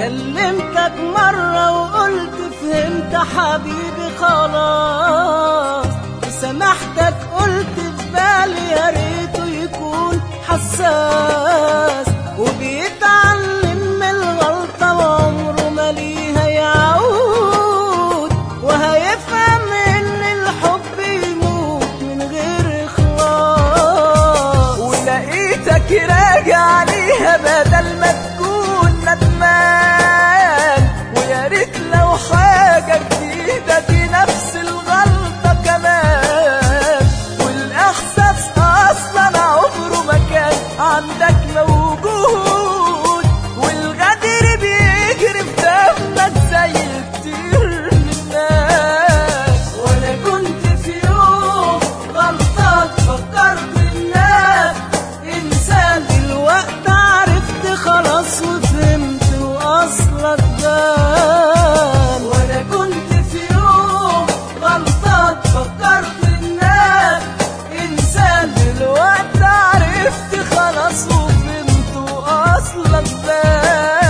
كلمتك مرة وقلت فهمت حبيبي خلاص وسامحتك قلت في بالي يا ريته يكون حساس وبيتعلم من الغلطة وعمره ما ليها يعود وهيفهم ان الحب يموت من غير اخلاص ولقيتك راجع ليها بدل ما تكون ندمان ويا ريت لو حاجة جديدة دي نفس الغلطة كمان والإحساس أصلا عمره ما كان عندك موجود والغدر بيجري في دمك زي كتير من الناس وانا كنت في يوم غلطان فكرت انك انسان دلوقتي عرفت خلاص وفهمت واصلك بان وانا كنت في يوم غلطان فكرت انك انسان دلوقتي عرفت خلاص وفهمت واصلك بان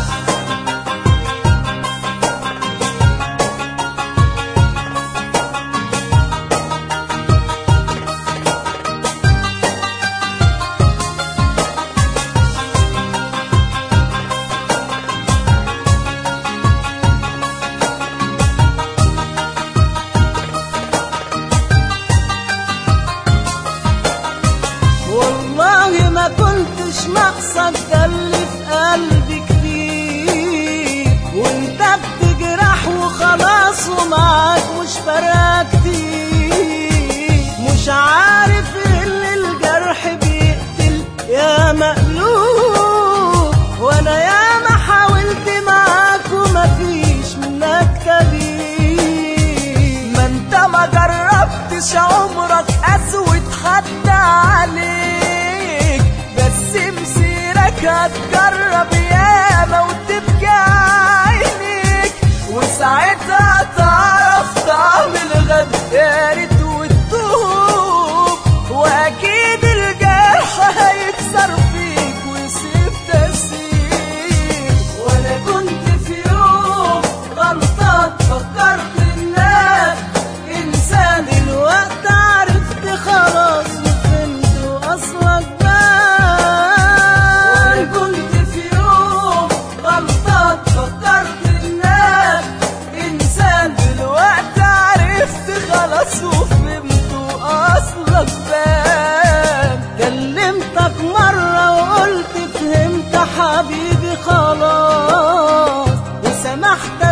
والله ما كنتش مقصد ده اللي في قلبي كتير وانت بتجرح وخلاص ومعاك مش فارقه كتير مش عارف ان الجرح بيقتل يا مقلوب وانا ياما حاولت معاك ومفيش منك كبير ما انت ما جربتش عمرك اسود حتى عليك بس مسيرك هتجرب ياما وتبكي عينيك وساعتها تعرف طعم الغد يا ريت وتدوب واكيد الجرح هيكسر فيك ويسيب تأثير وانا كنت في يوم غلطان فكرت انك انسان دلوقتي عرفت خلاص وفهمت واصلك بان وانا كنت في يوم غلطان فكرت انك انسان دلوقتي عرفت خلاص وفهمت واصلك بان كلمتك مرة وقلت فهمت حبيبي خلاص وسامحتك